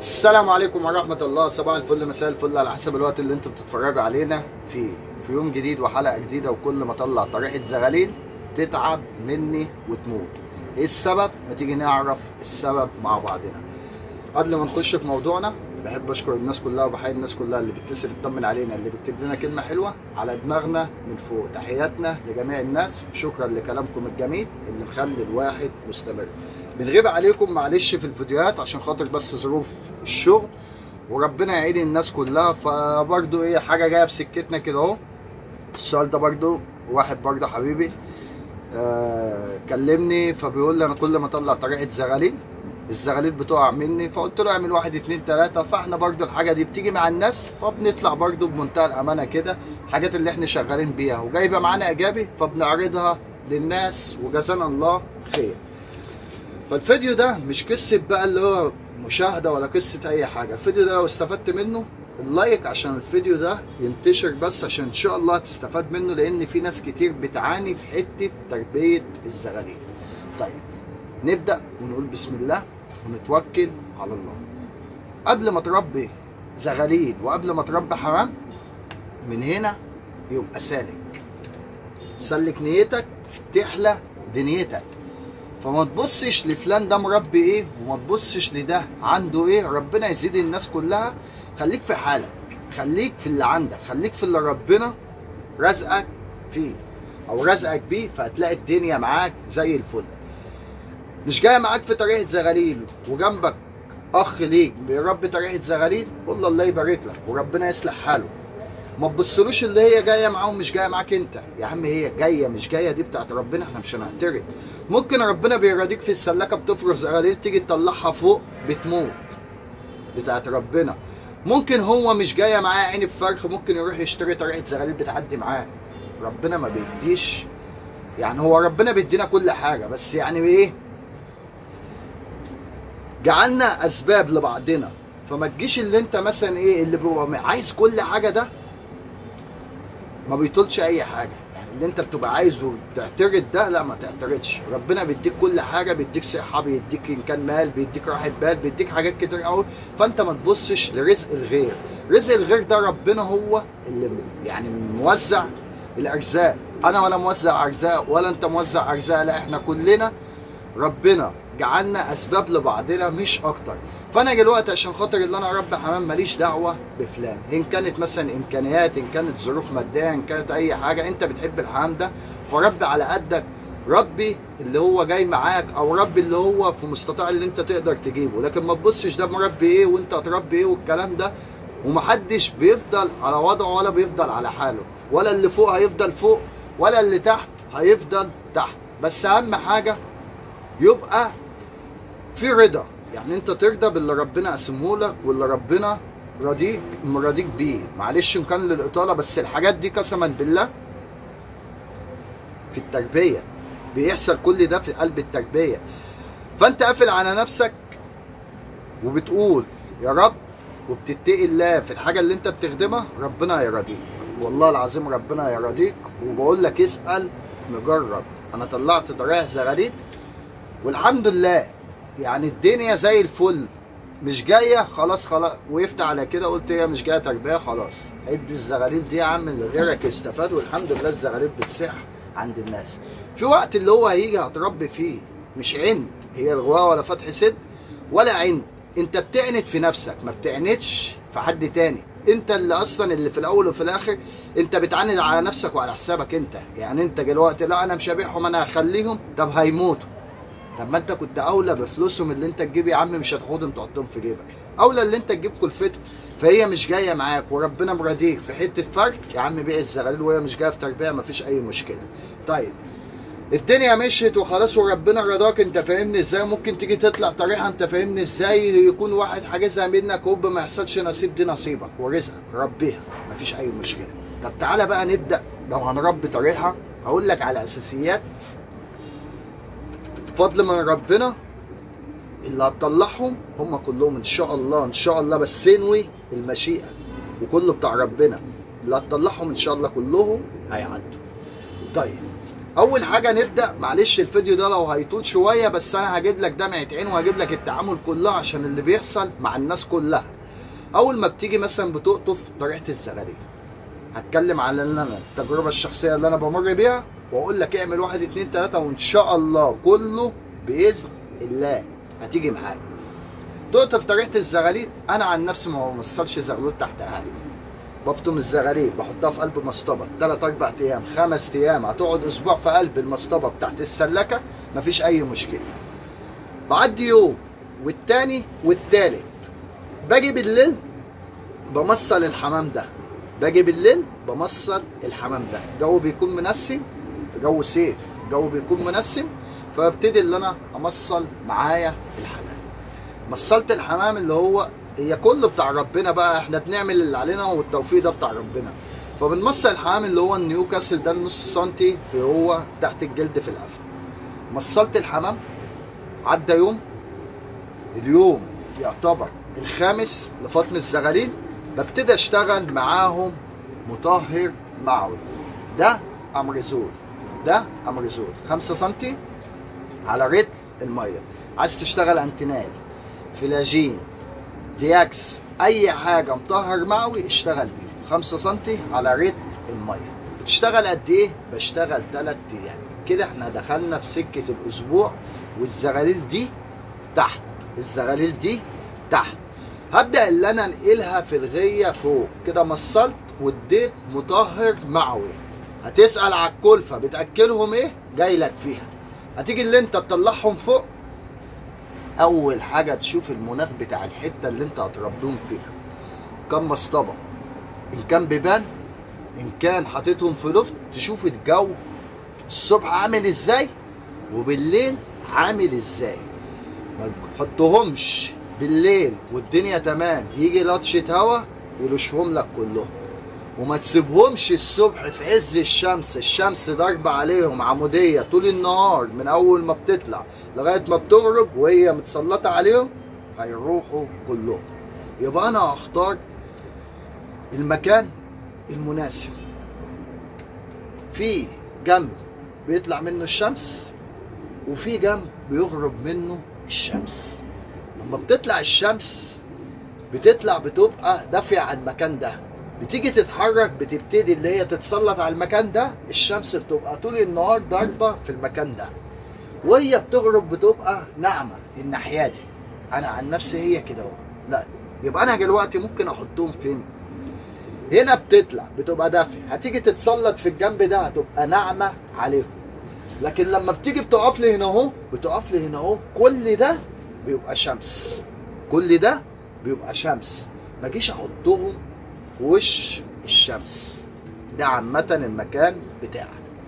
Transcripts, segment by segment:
السلام عليكم ورحمة الله صباح الفل مساء الفل على حسب الوقت اللي انتوا بتتفرجوا علينا فيه في يوم جديد وحلقة جديدة وكل ما اطلع طريقة زغاليل تتعب مني وتموت ايه السبب؟ ما تيجي نعرف السبب مع بعضنا قبل ما نخش في موضوعنا بحب اشكر الناس كلها وبحيي الناس كلها اللي بتتصل تطمن علينا اللي بيكتب لنا كلمه حلوه على دماغنا من فوق تحياتنا لجميع الناس شكرا لكلامكم الجميل اللي مخلي الواحد مستمر بنغيب عليكم معلش في الفيديوهات عشان خاطر بس ظروف الشغل وربنا يعين الناس كلها فبرضه ايه حاجه جايه في سكتنا كده اهو السؤال ده برضه واحد برضه حبيبي آه كلمني فبيقول لي انا كل ما اطلع طريقه زغاليل الزغاليل بتقع مني فقلت له اعمل واحد اتنين تلاته فاحنا برضو الحاجه دي بتيجي مع الناس فبنطلع برضو بمنتهى الامانه كده الحاجات اللي احنا شغالين بيها وجايبه معانا ايجابي فبنعرضها للناس وجزانا الله خير فالفيديو ده مش قصه بقى اللي هو مشاهده ولا قصه اي حاجه الفيديو ده لو استفدت منه اللايك عشان الفيديو ده ينتشر بس عشان ان شاء الله تستفاد منه لان في ناس كتير بتعاني في حته تربيه الزغاليل طيب نبدا ونقول بسم الله ونتوكل على الله قبل ما تربي زغاليل وقبل ما تربي حمام من هنا يبقى سالك سلك نيتك تحلى دنيتك فما تبصش لفلان ده مربي ايه وما تبصش لده عنده ايه ربنا يزيد الناس كلها خليك في حالك خليك في اللي عندك خليك في اللي ربنا رزقك فيه او رزقك بيه فهتلاقي الدنيا معاك زي الفل مش جايه معاك في طريقه زغاليل وجنبك اخ ليك بيربي طريقه زغاليل قول له الله يبارك لك وربنا يصلح حاله ما تبصلوش اللي هي جايه معاه ومش جايه معاك انت يا عم هي جايه مش جايه دي بتاعت ربنا احنا مش هنعترض ممكن ربنا بيراديك في السلاكه بتفرغ زغاليل تيجي تطلعها فوق بتموت بتاعت ربنا ممكن هو مش جايه معاه عين الفرخ ممكن يروح يشتري طريقه زغاليل بتعدي معاه ربنا ما بيديش يعني هو ربنا بيدينا كل حاجه بس يعني ايه جعلنا اسباب لبعضنا فما تجيش اللي انت مثلا ايه اللي بيبقى عايز كل حاجه ده ما بيطولش اي حاجه يعني اللي انت بتبقى عايزه تعترض ده لا ما تعترضش ربنا بيديك كل حاجه بيديك صحه بيديك ان كان مال بيديك راحه بال بيديك حاجات كتير قوي فانت ما تبصش لرزق الغير رزق الغير ده ربنا هو اللي يعني موزع الارزاق انا ولا موزع ارزاق ولا انت موزع ارزاق لا احنا كلنا ربنا جعلنا اسباب لبعضنا مش اكتر فانا دلوقتي عشان خاطر اللي انا اربي حمام ماليش دعوه بفلان ان كانت مثلا امكانيات ان كانت ظروف ماديه ان كانت اي حاجه انت بتحب الحمام ده فربي على قدك ربي اللي هو جاي معاك او ربي اللي هو في مستطاع اللي انت تقدر تجيبه لكن ما تبصش ده مربي ايه وانت هتربي ايه والكلام ده ومحدش بيفضل على وضعه ولا بيفضل على حاله ولا اللي فوق هيفضل فوق ولا اللي تحت هيفضل تحت بس اهم حاجه يبقى في رضا يعني انت ترضى باللي ربنا قسمه لك واللي ربنا راضيك مرضيك بيه معلش ان كان للاطاله بس الحاجات دي قسما بالله في التربيه بيحصل كل ده في قلب التربيه فانت قافل على نفسك وبتقول يا رب وبتتقي الله في الحاجه اللي انت بتخدمها ربنا هيرضيك والله العظيم ربنا هيرضيك وبقول لك اسال نجرب انا طلعت طريقه زغاليل والحمد لله يعني الدنيا زي الفل مش جايه خلاص خلاص وقفت على كده قلت هي مش جايه تربيه خلاص ادي الزغاليل دي يا عم اللي غيرك يستفاد والحمد لله الزغاليل بتصح عند الناس في وقت اللي هو هيجي هتربي فيه مش عند هي الغواء ولا فتح سد ولا عند انت بتعند في نفسك ما بتعندش في حد تاني انت اللي اصلا اللي في الاول وفي الاخر انت بتعاند على نفسك وعلى حسابك انت يعني انت دلوقتي لا انا مش هبيعهم انا هخليهم طب هيموتوا طب ما انت كنت اولى بفلوسهم اللي انت تجيب يا عم مش هتاخدهم تحطهم في جيبك اولى اللي انت تجيب كلفتهم فهي مش جايه معاك وربنا مرضيك في حته فرق يا عم بيع الزغاليل وهي مش جايه في تربيه مفيش اي مشكله طيب الدنيا مشيت وخلاص وربنا رضاك انت فاهمني ازاي ممكن تيجي تطلع طريقه انت فاهمني ازاي يكون واحد حاجزها منك هوب ما يحصلش نصيب دي نصيبك ورزقك ربيها مفيش اي مشكله طب تعالى بقى نبدا لو هنربي طريقه هقول لك على اساسيات فضل من ربنا اللي هتطلعهم هم كلهم ان شاء الله ان شاء الله بس انوي المشيئه وكله بتاع ربنا اللي هتطلعهم ان شاء الله كلهم هيعدوا طيب اول حاجه نبدا معلش الفيديو ده لو هيطول شويه بس انا هجيب لك دمعه عين وهجيب لك التعامل كلها عشان اللي بيحصل مع الناس كلها اول ما بتيجي مثلا بتقطف طريقه الزغاليل هتكلم على اللي انا التجربه الشخصيه اللي انا بمر بيها واقول لك اعمل واحد اتنين تلاته وان شاء الله كله باذن الله هتيجي معاك تقطف طريقه الزغاليل انا عن نفسي ما بوصلش زغلول تحت اهلي بفطم الزغاليل بحطها في قلب مصطبه ثلاث اربع ايام خمس ايام هتقعد اسبوع في قلب المصطبه بتاعت السلكه مفيش اي مشكله بعدي يوم والتاني والتالت باجي بالليل بمصل الحمام ده باجي بالليل بمصل الحمام ده الجو بيكون منسم في جو صيف الجو بيكون منسم فببتدي اللي انا امصل معايا الحمام مصلت الحمام اللي هو هي كله بتاع ربنا بقى احنا بنعمل اللي علينا والتوفيق ده بتاع ربنا فبنمصل الحمام اللي هو النيوكاسل ده النص سنتي في هو تحت الجلد في القفا مصلت الحمام عدى يوم اليوم يعتبر الخامس لفطم الزغاليل ببتدي اشتغل معاهم مطهر معوي ده امريزول ده امريزول 5 سم على رتل الميه عايز تشتغل انتينال فلاجين دياكس اي حاجه مطهر معوي اشتغل بيه 5 سم على رتل الميه بتشتغل قد ايه بشتغل 3 ايام كده احنا دخلنا في سكه الاسبوع والزغاليل دي تحت الزغاليل دي تحت هبدا اللي انا انقلها في الغيه فوق كده مصلت واديت مطهر معوي هتسال على الكلفه بتاكلهم ايه جاي لك فيها هتيجي اللي انت تطلعهم فوق اول حاجه تشوف المناخ بتاع الحته اللي انت هتربيهم فيها كم مصطبه ان كان بيبان ان كان حاططهم في لفت تشوف الجو الصبح عامل ازاي وبالليل عامل ازاي ما تحطهمش بالليل والدنيا تمام يجي لطشة هوا يلوشهم لك كلهم وما تسيبهمش الصبح في عز الشمس الشمس ضاربة عليهم عمودية طول النهار من أول ما بتطلع لغاية ما بتغرب وهي متسلطة عليهم هيروحوا كلهم يبقى أنا هختار المكان المناسب في جنب بيطلع منه الشمس وفي جنب بيغرب منه الشمس لما بتطلع الشمس بتطلع بتبقى دافية على المكان ده بتيجي تتحرك بتبتدي اللي هي تتسلط على المكان ده الشمس بتبقى طول النهار ضاربة في المكان ده وهي بتغرب بتبقى ناعمة الناحية دي أنا عن نفسي هي كده اهو لا يبقى أنا دلوقتي ممكن أحطهم فين؟ هنا بتطلع بتبقى دافية هتيجي تتسلط في الجنب ده هتبقى ناعمة عليهم لكن لما بتيجي بتقف لي هنا اهو بتقف لي هنا اهو كل ده بيبقى شمس كل ده بيبقى شمس ما جيش احطهم في وش الشمس ده عامة المكان بتاعك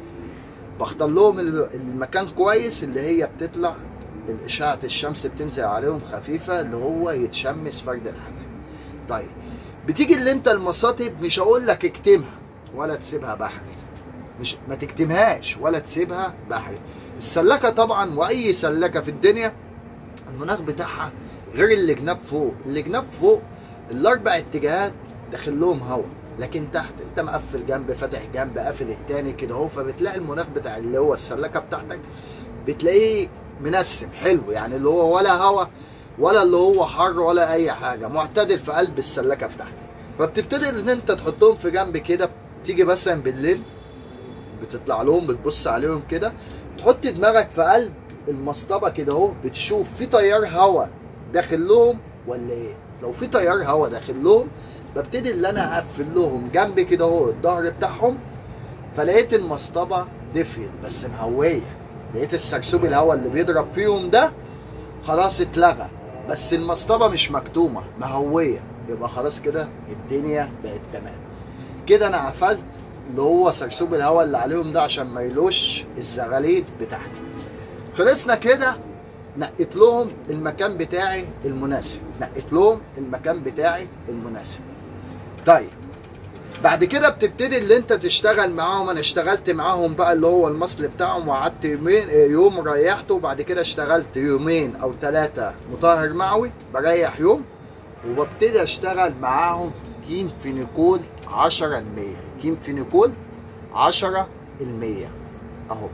بختار لهم المكان كويس اللي هي بتطلع الإشعة الشمس بتنزل عليهم خفيفة اللي هو يتشمس فرد الحمام طيب بتيجي اللي انت المصاطب مش هقول لك اكتمها ولا تسيبها بحري مش ما تكتمهاش ولا تسيبها بحري السلكه طبعا واي سلكه في الدنيا المناخ بتاعها غير الجناب فوق الجناب فوق الاربع اتجاهات داخل لهم هواء لكن تحت انت مقفل جنب فاتح جنب قافل التاني كده اهو فبتلاقي المناخ بتاع اللي هو السلكه بتاعتك بتلاقيه منسم حلو يعني اللي هو ولا هواء ولا اللي هو حر ولا اي حاجه معتدل في قلب السلكه بتاعتك فبتبتدي ان انت تحطهم في جنب كده تيجي مثلا بالليل بتطلع لهم بتبص عليهم كده تحط دماغك في قلب المصطبه كده اهو بتشوف في تيار هواء داخل لهم ولا ايه لو في تيار هواء داخل لهم ببتدي اللي انا اقفل لهم جنب كده اهو الظهر بتاعهم فلقيت المصطبه دفيت بس مهويه لقيت السرسوب الهواء اللي بيضرب فيهم ده خلاص اتلغى بس المصطبه مش مكتومه مهويه يبقى خلاص كده الدنيا بقت تمام كده انا قفلت اللي هو سرسوب الهواء اللي عليهم ده عشان ما يلوش الزغاليد بتاعتي خلصنا كده نقيت لهم المكان بتاعي المناسب نقيت لهم المكان بتاعي المناسب طيب بعد كده بتبتدي اللي انت تشتغل معاهم انا اشتغلت معاهم بقى اللي هو المصل بتاعهم وقعدت يومين يوم ريحته وبعد كده اشتغلت يومين او ثلاثة مطهر معوي بريح يوم وببتدي اشتغل معاهم كين فينيكول 10 المية كين فينيكول 10 المية اهو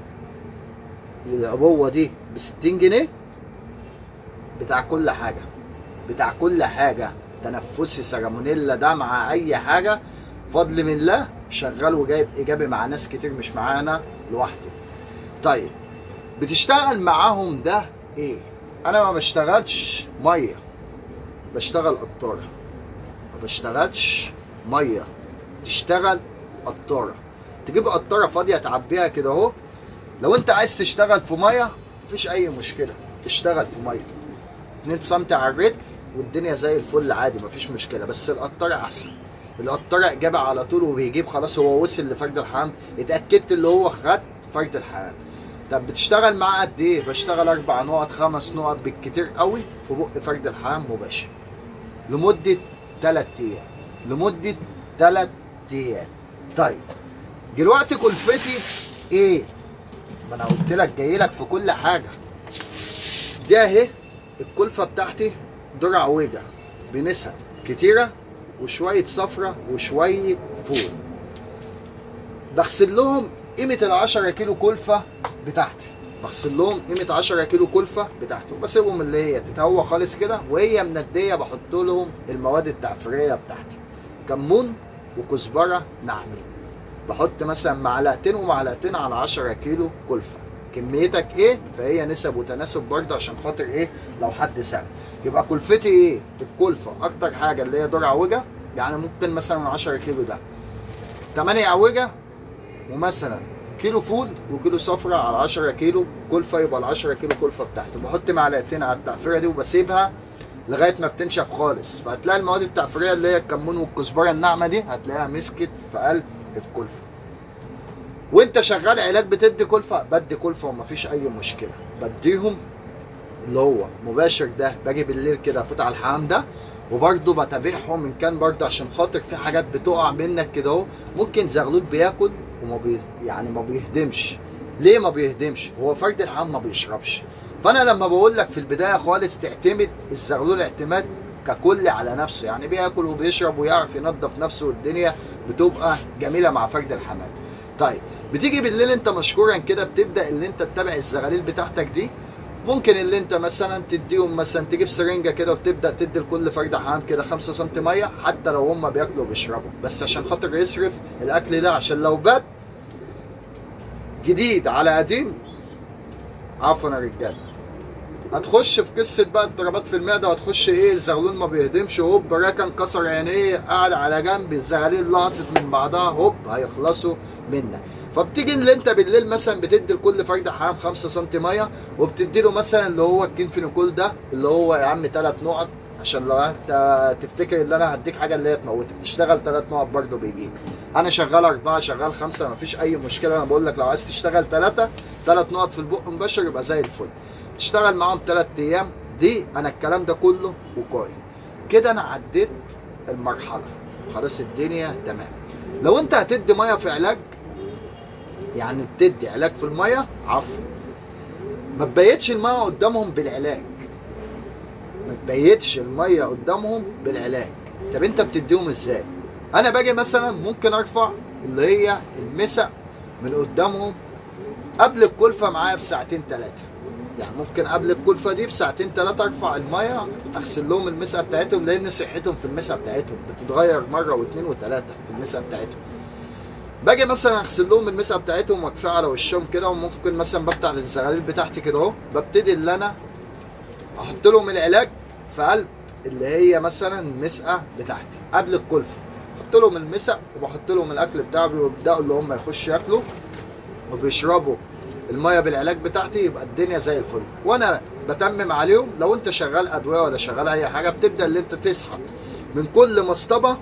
العبوه دي ب 60 جنيه بتاع كل حاجه بتاع كل حاجه تنفسي سالمونيلا ده مع اي حاجه فضل من الله شغال وجايب ايجابي مع ناس كتير مش معانا لوحدي طيب بتشتغل معاهم ده ايه انا ما بشتغلش ميه بشتغل قطاره ما بشتغلش ميه تشتغل قطاره تجيب قطاره فاضيه تعبيها كده اهو لو انت عايز تشتغل في ميه مفيش اي مشكله اشتغل في ميه 2 سم على الرجل والدنيا زي الفل عادي مفيش مشكله بس القطاره احسن القطاره اجابه على طول وبيجيب خلاص هو وصل لفرد الحمام اتاكدت اللي هو خد فرد الحمام طب بتشتغل معاه قد ايه بشتغل اربع نقط خمس نقط بالكتير قوي في بق فرد الحمام مباشر لمده 3 ايام لمده 3 ايام طيب دلوقتي كلفتي ايه ما انا قلت لك جاي لك في كل حاجه دي اهي الكلفه بتاعتي درع وجع بنسب كتيره وشويه صفرة وشويه فول بغسل لهم قيمه ال 10 كيلو كلفه بتاعتي بغسل لهم قيمه 10 كيلو كلفه بتاعتي وبسيبهم اللي هي تتهوى خالص كده وهي منديه بحط لهم المواد التعفيريه بتاعتي كمون وكزبره ناعمين بحط مثلا معلقتين ومعلقتين على 10 كيلو كلفه كميتك ايه فهي نسب وتناسب برضه عشان خاطر ايه لو حد سال يبقى كلفتي ايه الكلفه اكتر حاجه اللي هي دور عوجه يعني ممكن مثلا 10 كيلو ده 8 عوجه ومثلا كيلو فول وكيلو صفرة على 10 كيلو كلفه يبقى ال 10 كيلو كلفه بتاعتي بحط معلقتين على التعفيره دي وبسيبها لغايه ما بتنشف خالص فهتلاقي المواد التعفيريه اللي هي الكمون والكزبره الناعمه دي هتلاقيها مسكت في قلب الكلفه وانت شغال علاج بتدي كلفه بدي كلفه ومفيش اي مشكله بديهم اللي هو مباشر ده باجي بالليل كده افوت على الحمام ده وبرضه بتابعهم ان كان برضه عشان خاطر في حاجات بتقع منك كده اهو ممكن زغلول بياكل وما بي يعني ما بيهدمش ليه ما بيهدمش هو فرد الحمام ما بيشربش فانا لما بقول لك في البدايه خالص تعتمد الزغلول اعتماد ككل على نفسه يعني بياكل وبيشرب ويعرف ينظف نفسه والدنيا بتبقى جميله مع فرد الحمام طيب بتيجي بالليل انت مشكورا كده بتبدا اللي انت تتابع الزغاليل بتاعتك دي ممكن اللي انت مثلا تديهم مثلا تجيب سرنجه كده وتبدا تدي لكل فرد حمام كده 5 سم ميه حتى لو هم بياكلوا وبيشربوا بس عشان خاطر يصرف الاكل ده عشان لو بات جديد على قديم عفوا يا رجاله هتخش في قصه بقى اضطرابات في المعده وهتخش ايه الزغلول ما بيهدمش هوب ركن كسر عينيه قاعد على جنب الزغاليل لقطت من بعضها هوب هيخلصوا منك فبتيجي اللي انت بالليل مثلا بتدي لكل فرد حمام 5 سم ميه وبتدي له مثلا اللي هو الكينفينيكول ده اللي هو يا عم ثلاث نقط عشان لو انت تفتكر ان انا هديك حاجه اللي هي تموتك اشتغل ثلاث نقط برضه بيجيب انا شغال اربعه شغال خمسه مفيش اي مشكله انا بقول لك لو عايز تشتغل ثلاثه ثلاث نقط في البق مباشر يبقى زي الفل تشتغل معاهم ثلاث ايام دي انا الكلام ده كله وقائي كده انا عديت المرحله خلاص الدنيا تمام لو انت هتدي ميه في علاج يعني بتدي علاج في الميه عفوا ما تبيتش الميه قدامهم بالعلاج ما تبيتش الميه قدامهم بالعلاج طب انت بتديهم ازاي انا باجي مثلا ممكن ارفع اللي هي المسق من قدامهم قبل الكلفه معايا بساعتين ثلاثه يعني ممكن قبل الكلفه دي بساعتين ثلاثه ارفع الميه اغسل لهم المسقه بتاعتهم لان صحتهم في المسقه بتاعتهم بتتغير مره واثنين وثلاثه في المسقه بتاعتهم باجي مثلا اغسل لهم المسقه بتاعتهم واكفيها على وشهم كده وممكن مثلا بفتح الزغاليل بتاعتي كده اهو ببتدي اللي انا احط لهم العلاج في قلب اللي هي مثلا المسقه بتاعتي قبل الكلفه احط لهم المسق وبحط لهم الاكل بتاعي ويبداوا اللي هم يخشوا ياكلوا وبيشربوا الميه بالعلاج بتاعتي يبقى الدنيا زي الفل وانا بتمم عليهم لو انت شغال ادويه ولا شغال اي حاجه بتبدا اللي انت تسحب من كل مصطبه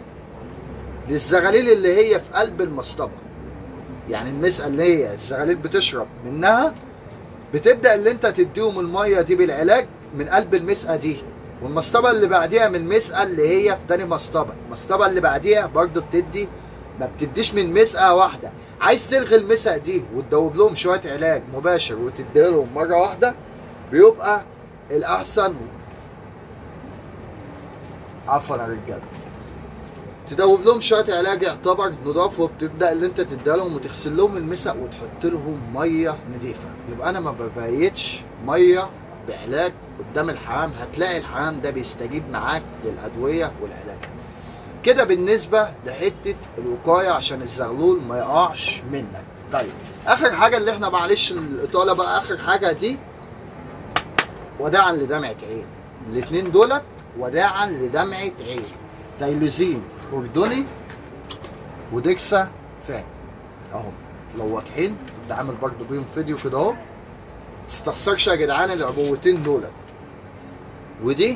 للزغاليل اللي هي في قلب المصطبه يعني المسقه اللي هي الزغاليل بتشرب منها بتبدا اللي انت تديهم الميه دي بالعلاج من قلب المسقه دي والمصطبه اللي بعديها من المسقه اللي هي في تاني مصطبه المصطبه اللي بعديها برضو بتدي ما بتديش من مسقه واحده عايز تلغي المسق دي وتدوب لهم شويه علاج مباشر وتدي لهم مره واحده بيبقى الاحسن عفوا يا رجاله تدوب لهم شويه علاج يعتبر نضاف وبتبدا اللي انت تديها لهم وتغسل لهم المسق وتحط لهم ميه نظيفه يبقى انا ما ببيتش ميه بعلاج قدام الحمام هتلاقي الحمام ده بيستجيب معاك للادويه والعلاج كده بالنسبه لحته الوقايه عشان الزغلول ما يقعش منك طيب اخر حاجه اللي احنا معلش الاطاله بقى اخر حاجه دي وداعا لدمعه عين الاثنين دولت وداعا لدمعه عين تايلوزين اردني وديكسا فان اهو لو واضحين كنت عامل برضو بيهم فيديو كده اهو تستخسرش يا جدعان العبوتين دول ودي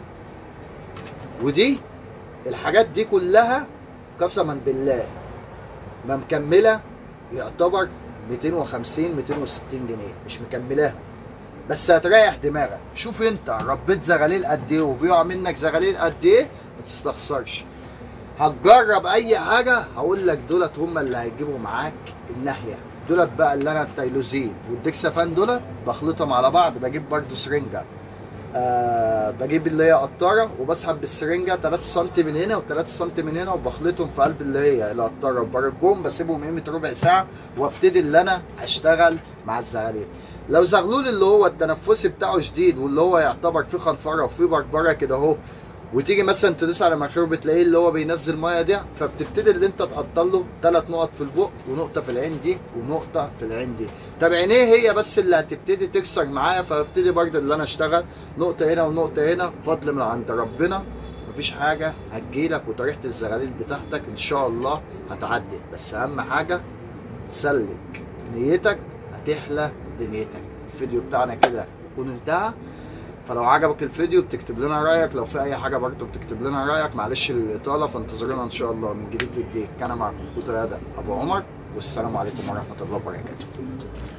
ودي الحاجات دي كلها قسما بالله ما مكمله يعتبر 250 260 جنيه مش مكملاها بس هتريح دماغك شوف انت ربيت زغاليل قد ايه وبيقع منك زغاليل قد ايه ما تستخسرش هتجرب اي حاجه هقول لك دولت هم اللي هيجيبوا معاك الناحيه دولت بقى اللي انا التايلوزين والديكسافان دولت بخلطهم على بعض بجيب برضو سرنجه آه بجيب اللي هي قطاره وبسحب بالسرنجه 3 سم من هنا و3 سم من هنا وبخلطهم في قلب اللي هي القطاره وبرجهم بسيبهم قيمه ربع ساعه وابتدي اللي انا اشتغل مع الزغاليل لو زغلول اللي هو التنفسي بتاعه شديد واللي هو يعتبر فيه خنفره وفيه بربره كده اهو وتيجي مثلا تدوس على مناخيره بتلاقيه اللي هو بينزل ميه ده فبتبتدي اللي انت تقطر له ثلاث نقط في البق ونقطه في العين دي ونقطه في العين دي طب عينيه هي بس اللي هتبتدي تكسر معايا فببتدي برضه اللي انا اشتغل نقطه هنا ونقطه هنا فضل من عند ربنا مفيش حاجه هتجيلك وطريقه الزغاليل بتاعتك ان شاء الله هتعدي بس اهم حاجه سلك نيتك هتحلى دنيتك الفيديو بتاعنا كده يكون انتهى فلو عجبك الفيديو بتكتب لنا رايك لو في اي حاجه برضه بتكتب لنا رايك معلش الاطاله فانتظرونا ان شاء الله من جديد لجديد كان معكم كوتا ادم ابو عمر والسلام عليكم ورحمه الله وبركاته